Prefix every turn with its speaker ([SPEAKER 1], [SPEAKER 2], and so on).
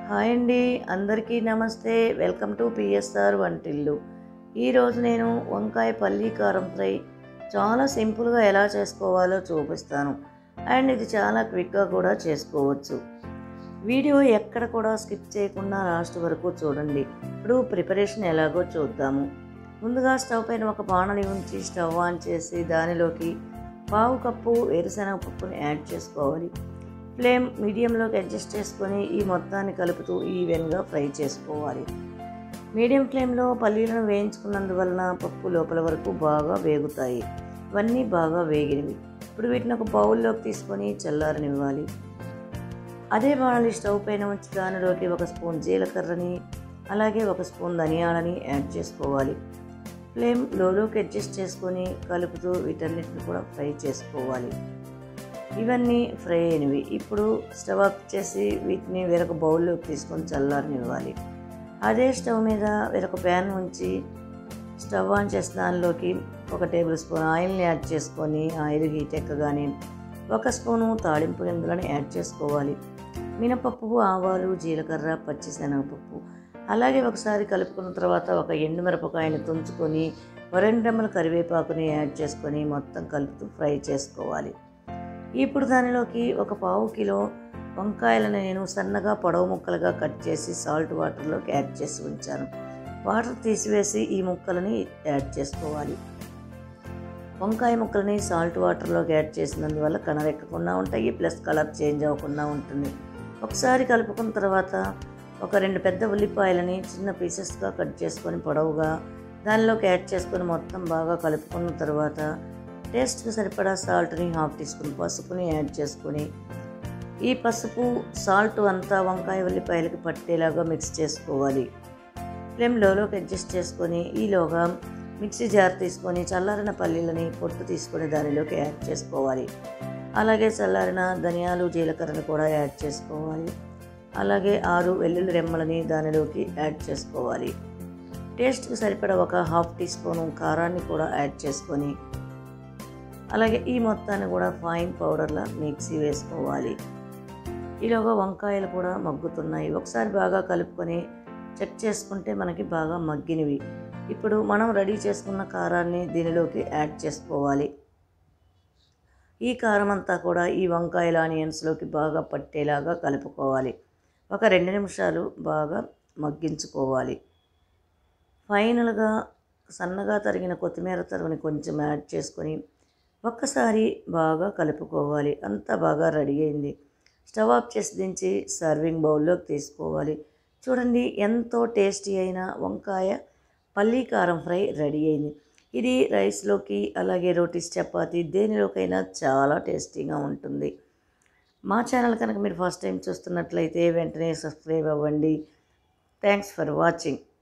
[SPEAKER 1] hi అండి అందరికీ నమస్తే వెల్కమ్ టు పిఎస్ఆర్ వంటిల్లు ఈరోజు నేను వంకాయ పల్లీ కారం ఫ్రై చాలా సింపుల్గా ఎలా చేసుకోవాలో చూపిస్తాను అండ్ ఇది చాలా క్విక్గా కూడా చేసుకోవచ్చు వీడియో ఎక్కడ కూడా స్కిప్ చేయకుండా లాస్ట్ వరకు చూడండి ఇప్పుడు ప్రిపరేషన్ ఎలాగో చూద్దాము ముందుగా స్టవ్ పైన ఒక బాణలి ఉంచి స్టవ్ ఆన్ చేసి దానిలోకి పావు కప్పు వేరుశనగ పప్పుని యాడ్ చేసుకోవాలి ఫ్లేమ్ మీడియంలోకి అడ్జస్ట్ చేసుకొని ఈ మొత్తాన్ని కలుపుతూ ఈవెన్గా ఫ్రై చేసుకోవాలి మీడియం ఫ్లేమ్లో పల్లీలను వేయించుకున్నందువలన పప్పు లోపల వరకు బాగా వేగుతాయి ఇవన్నీ బాగా వేగినవి ఇప్పుడు వీటిని ఒక బౌల్లోకి తీసుకొని చల్లారనివ్వాలి అదే బాణలి స్టవ్ పైన ఉంచి దానిలోకి ఒక స్పూన్ జీలకర్రని అలాగే ఒక స్పూన్ ధనియాలని యాడ్ చేసుకోవాలి ఫ్లేమ్ లోలోకి అడ్జస్ట్ చేసుకొని కలుపుతూ వీటన్నిటిని కూడా ఫ్రై చేసుకోవాలి ఇవన్నీ ఫ్రై అయినవి ఇప్పుడు స్టవ్ ఆఫ్ చేసి వీటిని వేరొక బౌల్లోకి తీసుకొని చల్లారనివ్వాలి అదే స్టవ్ మీద వేరొక ప్యాన్ ఉంచి స్టవ్ ఆన్ చేసిన దానిలోకి ఒక టేబుల్ స్పూన్ ఆయిల్ని యాడ్ చేసుకొని ఆయిల్ హీట్ ఎక్కగానే ఒక స్పూను తాళింపు గింజలను యాడ్ చేసుకోవాలి మినపప్పు ఆవాలు జీలకర్ర పచ్చిశనగపప్పు అలాగే ఒకసారి కలుపుకున్న తర్వాత ఒక ఎండుమిరపకాయని తుంచుకొని రెండు రెమ్మల కరివేపాకుని యాడ్ చేసుకొని మొత్తం కలుపుతూ ఫ్రై చేసుకోవాలి ఇప్పుడు దానిలోకి ఒక పావు కిలో వంకాయలను నేను సన్నగా పొడవు ముక్కలుగా కట్ చేసి సాల్ట్ వాటర్లోకి యాడ్ చేసి ఉంచాను వాటర్ తీసివేసి ఈ ముక్కలని యాడ్ చేసుకోవాలి వంకాయ ముక్కలని సాల్ట్ వాటర్లోకి యాడ్ చేసినందువల్ల కనరెక్కకుండా ఉంటాయి ప్లస్ కలర్ చేంజ్ అవ్వకుండా ఉంటుంది ఒకసారి కలుపుకున్న తర్వాత ఒక రెండు పెద్ద ఉల్లిపాయలని చిన్న పీసెస్గా కట్ చేసుకొని పొడవుగా దానిలోకి యాడ్ చేసుకొని మొత్తం బాగా కలుపుకున్న తర్వాత టేస్ట్కి సరిపడా సాల్ట్ని హాఫ్ టీ స్పూన్ పసుపుని యాడ్ చేసుకొని ఈ పసుపు సాల్ట్ అంతా వంకాయ ఉల్లిపాయలకి పట్టేలాగా మిక్స్ చేసుకోవాలి ఫ్లేమ్ లోలోకి అడ్జస్ట్ చేసుకొని ఈలోగా మిక్సీ జార్ తీసుకొని చల్లారిన పల్లీలని పొట్టు తీసుకొని దానిలోకి యాడ్ చేసుకోవాలి అలాగే చల్లారిన ధనియాలు జీలకర్రను కూడా యాడ్ చేసుకోవాలి అలాగే ఆరు వెల్లుల్లి రెమ్మలని దానిలోకి యాడ్ చేసుకోవాలి టేస్ట్కి సరిపడా ఒక హాఫ్ టీ స్పూను కారాన్ని కూడా యాడ్ చేసుకొని అలాగే ఈ మొత్తాన్ని కూడా ఫైన్ పౌడర్లా మిక్సీ వేసుకోవాలి ఈలోగా వంకాయలు కూడా మగ్గుతున్నాయి ఒకసారి బాగా కలుపుకొని చెక్ చేసుకుంటే మనకి బాగా మగ్గినవి ఇప్పుడు మనం రెడీ చేసుకున్న కారాన్ని దీనిలోకి యాడ్ చేసుకోవాలి ఈ కారం అంతా కూడా ఈ వంకాయల ఆనియన్స్లోకి బాగా పట్టేలాగా కలుపుకోవాలి ఒక రెండు నిమిషాలు బాగా మగ్గించుకోవాలి ఫైనల్గా సన్నగా తరిగిన కొత్తిమీర తరుగుని కొంచెం యాడ్ చేసుకొని ఒక్కసారి బాగా కలుపుకోవాలి అంతా బాగా రెడీ అయింది స్టవ్ ఆఫ్ చేసి దించి సర్వింగ్ బౌల్లోకి తీసుకోవాలి చూడండి ఎంతో టేస్టీ అయిన వంకాయ పల్లీ కారం ఫ్రై రెడీ అయింది ఇది రైస్లోకి అలాగే రోటీస్ చపాతి దేనిలోకైనా చాలా టేస్టీగా ఉంటుంది మా ఛానల్ కనుక మీరు ఫస్ట్ టైం చూస్తున్నట్లయితే వెంటనే సబ్స్క్రైబ్ అవ్వండి థ్యాంక్స్ ఫర్ వాచింగ్